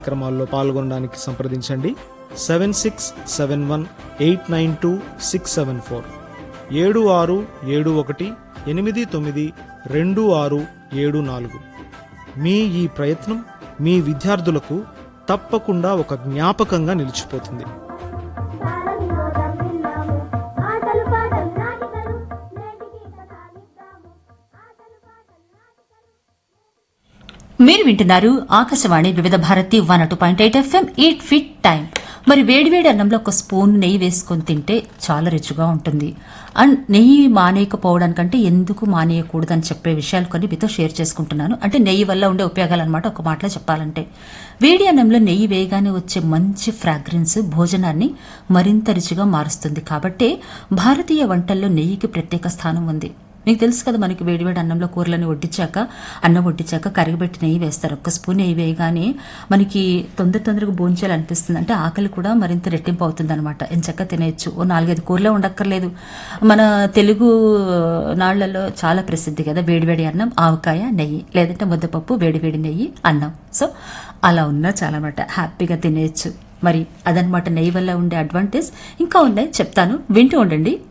కార్యక్రమాల్లో పాల్గొనడానికి సంప్రదించండి seven six seven one eight nine two six seven four ఏడు ఆరు ఏడు ఒకటి ఎనిమిది తొమ్మిది రెండు ఆరు ఏడు నాలుగు మీ ఈ ప్రయత్నం మీ విద్యార్థులకు తప్పకుండా ఒక జ్ఞాపకంగా నిలిచిపోతుంది బాలవినోదం విన్నాము ఆటలు పాటలు నాటికలు నేటికి కథ నిద్దాము ఆటలు పాటలు నాటికలు మీరు వింటున్నారు Akashvani Vividh Bharati one two point eight FM eat fit time మరి వేడివేడి అన్నంలో ఒక స్పూన్ నెయ్యి వేసుకొని తింటే చాలా రుచిగా ఉంటుంది అండ్ నెయ్యి మానేయకపోవడానికంటే ఎందుకు మానేయకూడదని చెప్పే విషయాలు కొన్ని మీతో షేర్ చేసుకుంటున్నాను అంటే నెయ్యి వల్ల ఉండే ఉపయోగాలు అనమాట ఒక మాటలో చెప్పాలంటే వేడి అన్నంలో నెయ్యి వేయగానే వచ్చే మంచి ఫ్రాగ్రెన్స్ భోజనాన్ని మరింత రుచిగా మారుస్తుంది కాబట్టే భారతీయ వంటల్లో నెయ్యికి ప్రత్యేక స్థానం ఉంది మీకు తెలుసు కదా మనకి వేడివేడి అన్నంలో కూరలని వడ్డించాక అన్నం వడ్డించాక కరిగిపెట్టి నెయ్యి వేస్తారు ఒక్క స్పూన్ నెయ్యి వేయగానే మనకి తొందర తొందరగా భోంచేయాలనిపిస్తుంది అంటే ఆకలి కూడా మరింత రెట్టింపు అవుతుంది అనమాట ఎంచక్క తినేయచ్చు ఓ నాలుగైదు కూరలే ఉండక్కర్లేదు మన తెలుగు నాళ్లలో చాలా ప్రసిద్ధి కదా వేడివేడి అన్నం ఆవకాయ నెయ్యి లేదంటే ముద్దపప్పు వేడివేడి నెయ్యి అన్నం సో అలా ఉన్నా చాలా అన్నమాట హ్యాపీగా తినేయచ్చు మరి అదనమాట నెయ్యి వల్ల ఉండే అడ్వాంటేజ్ ఇంకా ఉన్నాయి చెప్తాను వింటూ ఉండండి